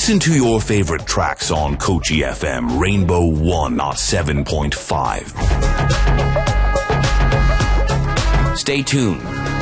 Listen to your favorite tracks on Kochi FM Rainbow 107.5. Stay tuned.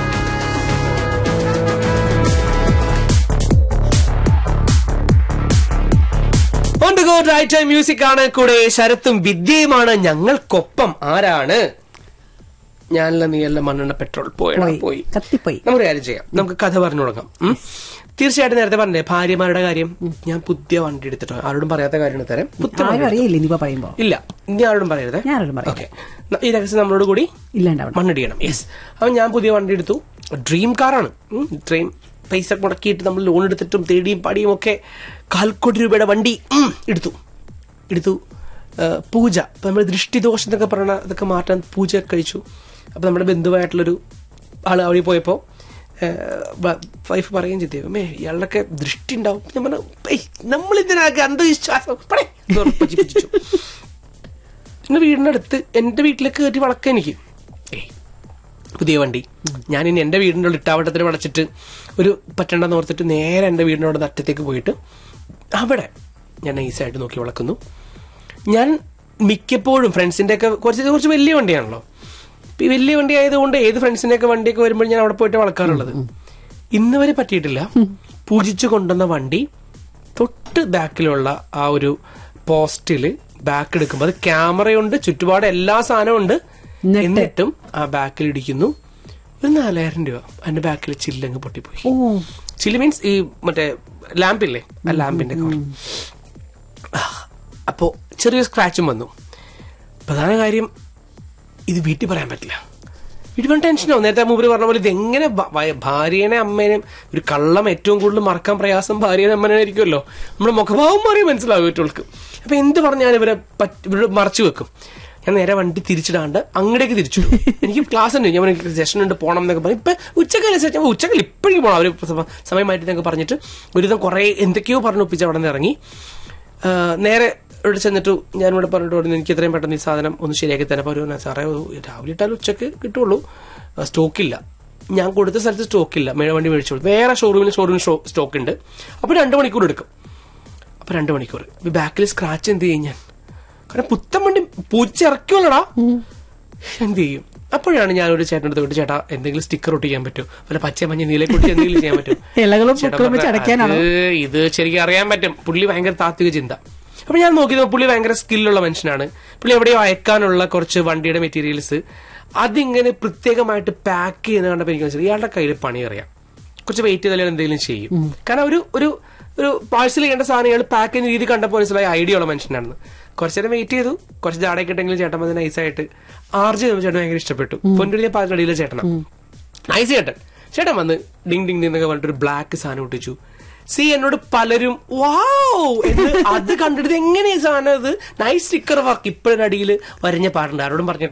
On go right time music ആണ് കൂടെ ശരത്തും വിദ്യയുമാണ് ഞങ്ങൾക്കൊപ്പം ആരാണ് ഞാനല്ല നീയല്ല മണ്ണെണ്ണ പെട്രോൾ പോയടാ പോയി. പോയി കത്തിപ്പോയി. നമുക്ക് കാര്യം ചെയ്യാം നമുക്ക് കഥ പറഞ്ഞു തുടങ്ങാം ഉം? തീർച്ചയായിട്ടും നേരത്തെ പറഞ്ഞേ ഭാര്യമാരുടെ കാര്യം ഞാൻ പുതിയ വണ്ടി എടുത്തിട്ടോ ആരോടും പറയാത്ത കാര്യമാണ് തരാം പുതിയ വണ്ടി ആരും അറിയില്ല ഇനിയിപ്പോ പറയുമ്പോ എടുത്തു. ഇല്ല ഇനി ആരോടും പറയരുത് ഞാൻ ആരോടും പറയില്ല. ഓക്കെ ഈ രഹസ്യം നമ്മളോട് കൂടി ഇല്ലാണ്ടാവണം മണ്ണിടിയണം യെസ് അപ്പൊ ഞാൻ പുതിയ വണ്ടി എടുത്തു ഡ്രീം കാറാണ് ഡ്രീം പൈസ മുടക്കിയിട്ട് നമ്മൾ ലോൺ എടുത്തിട്ടും തേടിയും പാടിയും ഒക്കെ കാൽ കോടി രൂപയുടെ വണ്ടി ഉം, എടുത്തു എടുത്തു ആ, പൂജ ഇപ്പൊ നമ്മൾ ദൃഷ്ടിദോഷം എന്നൊക്കെ പറയണ ഇതൊക്കെ മാറ്റാൻ പൂജ കഴിച്ചു അപ്പൊ നമ്മുടെ ബന്ധുവായിട്ടുള്ളൊരു ആള് അവിടെ പോയപ്പോ വൈഫ് പറയുകയും ചെയ്തു അമ്മേ ഇയാളുടെ ദൃഷ്ടി ഉണ്ടാവും ഞാൻ പറഞ്ഞു നമ്മൾ ഇതിനൊക്കെ അന്ധവിശ്വാസം പടേ, എന്ന് പറഞ്ഞ് പറ്റിപ്പിച്ചു. പിന്നെ വീടിന്റെ അടുത്ത് എന്റെ വീട്ടിലേക്ക് കയറ്റി വളക്ക എനിക്ക് ഏയ് പുതിയ വണ്ടി ഞാൻ ഇനി എന്റെ വീടിന്റെ ഉള്ളിൽ ഇട്ടാവട്ടത്തിൽ വളച്ചിട്ട് ഒരു പറ്റണ്ടെന്ന് ഓർത്തിട്ട് നേരെ എന്റെ വീടിന്റെ അവിടെ അറ്റത്തേക്ക് പോയിട്ട് അവിടെ ഞാൻ നൈസായിട്ട് നോക്കി വളക്കുന്നു ഞാൻ മിക്കപ്പോഴും ഫ്രണ്ട്സിന്റെ ഒക്കെ കുറച്ച് കുറച്ച് വലിയ വണ്ടിയാണല്ലോ ഇപ്പൊ ഈ വലിയ വണ്ടി ആയതുകൊണ്ട് ഏത് ഫ്രണ്ട്സിന്റെ ഒക്കെ വണ്ടിയൊക്കെ വരുമ്പോൾ ഞാൻ അവിടെ പോയിട്ട് വളക്കാറുള്ളത് ഇന്ന് വരെ പറ്റിയിട്ടില്ല പൂജിച്ചു കൊണ്ടുവന്ന വണ്ടി തൊട്ട് ബാക്കിലുള്ള ആ ഒരു പോസ്റ്റില് ബാക്ക് എടുക്കുമ്പോൾ അത് ക്യാമറയുണ്ട് ചുറ്റുപാട് എല്ലാ സാധനവും ഉണ്ട് എന്നിട്ട്? എന്നിട്ടും ആ ബാക്കിൽ ഇടിക്കുന്നു ഒരു നാലായിരം രൂപ അതിന്റെ ബാക്കിൽ ചില്ലങ്ങ് പൊട്ടിപ്പോയി ഓ ചില്ല് മീൻസ് ഈ മറ്റേ ലാമ്പില്ലേ ആ ലാമ്പിന്റെ കവർ അപ്പോ ചെറിയ സ്ക്രാച്ചും വന്നു പ്രധാന കാര്യം ഇത് വീട്ടിൽ പറയാൻ പറ്റില്ല വീട്ടിൽ പറഞ്ഞ ടെൻഷനാവും നേരത്തെ മൂപ്പര് പറഞ്ഞ പോലെ ഇത് എങ്ങനെ ഭ- ഭ- ഭാര്യേനെ അമ്മേനെയും ഒരു കള്ളം ഏറ്റവും കൂടുതൽ മറക്കാൻ പ്രയാസം ഭാര്യേനെ അമ്മനെ ആയിരിക്കുമല്ലോ നമ്മുടെ മുഖഭാവം മാറി മനസ്സിലാവും ഇവർക്ക് അപ്പൊ എന്ത് പറഞ്ഞാൽ ഇവരെ പറ്റ- ഇവര് മറച്ചു വെക്കും ഞാൻ നേരെ വണ്ടി തിരിച്ചിടാണ്ട് അങ്ങടേക്ക് തിരിച്ചു വിടും. എനിക്ക് ക്ലാസ് ഉണ്ട് ഞാൻ സെഷൻ ഉണ്ട് പോകണം എന്നൊക്കെ പറഞ്ഞു ഇപ്പൊ ഉച്ചക്കല്ല സെഷൻ ഉച്ചക്കല്ല ഇപ്പോഴും പോകണം അവര് സമ- സമയം മാറ്റി എന്നൊക്കെ പറഞ്ഞിട്ട് ഒരുവിധം കുറെ എന്തൊക്കെയോ പറഞ്ഞു ഒപ്പിച്ച് അവിടെ നിന്ന് ഇറങ്ങി ആ, നേരെ ഇവിടെ ചെന്നിട്ട് ഞാൻ ഇവിടെ പറഞ്ഞിട്ട് പറഞ്ഞു എനിക്ക് എത്രയും പെട്ടെന്ന് ഈ സാധനം ഒന്ന് ശരിയാക്കി തന്നെ അപ്പോൾ ഒരു സാറേ ഒരു രാവിലെ ഇട്ടാലും ഉച്ചക്ക് കിട്ടുള്ളൂ സ്റ്റോക്കില്ല ഞാൻ കൊടുത്ത സ്ഥലത്ത് സ്റ്റോക്കില്ല മേഴ വണ്ടി മേടിച്ചോളൂ വേറെ ഷോറൂമിൽ ഷോറൂമിൽ സ്റ്റോക്ക് ഉണ്ട് അപ്പോൾ രണ്ട് മണിക്കൂർ എടുക്കും അപ്പൊ രണ്ട് മണിക്കൂർ ബാക്കിൽ സ്ക്രാച്ച് എന്ത് ചെയ്യും ഞാൻ കാരണം പുത്തൻ വണ്ടി പൂച്ചിറക്കുമല്ലടാ എന്ത് ചെയ്യും അപ്പോഴാണ് ഞാൻ ഒരു ചേട്ടൻ്റെ അടുത്ത് വിട്ട് ചേട്ടാ എന്തെങ്കിലും സ്റ്റിക്കർ ഒട്ടിക്കാൻ പറ്റും വല്ല പച്ച മഞ്ഞ നീലെ കുട്ടി എന്തെങ്കിലും ചെയ്യാൻ പറ്റും ഇലകളും ചേട്ടൻ പൂക്കളും വെച്ച് പറഞ്ഞു, അടയ്ക്കാനാണോ? "അത് ഇത് ശരിക്കും അറിയാൻ പറ്റും പുള്ളി ഭയങ്കര താത്വിക ചിന്ത അപ്പൊ ഞാൻ നോക്കിയത് പുള്ളി ഭയങ്കര സ്കില്ലുള്ള മനുഷ്യനാണ് പുള്ളി എവിടെയോ അയക്കാനുള്ള കുറച്ച് വണ്ടിയുടെ മെറ്റീരിയൽസ് അതിങ്ങനെ പ്രത്യേകമായിട്ട് പാക്ക് ചെയ്യുന്ന കണ്ടപ്പോൾ എനിക്ക് മനസ്സിലായി ഇയാളുടെ കയ്യിൽ പണി അറിയാം കുറച്ച് വെയിറ്റ് ചെയ്താലും എന്തെങ്കിലും ചെയ്യും കാരണം ഒരു ഒരു ഒരു പാഴ്സൽ ചെയ്യേണ്ട സാധനം ഇയാൾ പാക്ക് ചെയ്യുന്ന രീതി കണ്ടപ്പോൾ മനസ്സിലായി ഐഡിയ ഉള്ള മനുഷ്യനാണെന്ന് കുറച്ചു നേരം വെയിറ്റ് ചെയ്തു കുറച്ച് ജാടയൊക്കെ ഇട്ടെങ്കിലും ചേട്ടൻ വന്ന് നൈസായിട്ട് ആർജ് ചെയ്തപ്പോൾ ചേട്ടൻ ഭയങ്കര ഇഷ്ടപ്പെട്ടു പൊന്നൂരിലെ പാലടിയിലെ ചേട്ടനാ നൈസ് ചേട്ടൻ ചേട്ടൻ വന്ന് ഡിങ് ഡിങ് ഡിങ് എന്നൊക്കെ പറഞ്ഞിട്ട് ഒരു ബ്ലാക്ക് സാധനം ഒട്ടിച്ചു സി എന്നോട് പലരും വാവ് എന്ന് അത് കണ്ടിട്ട് എങ്ങനെയാ സാധനം ഇത് നൈസ് സ്റ്റിക്കർ വർക്ക് ഇപ്പോഴൊരു അടിയിൽ വരഞ്ഞ പാടുണ്ട് ആരോടും പറഞ്ഞിട്ട്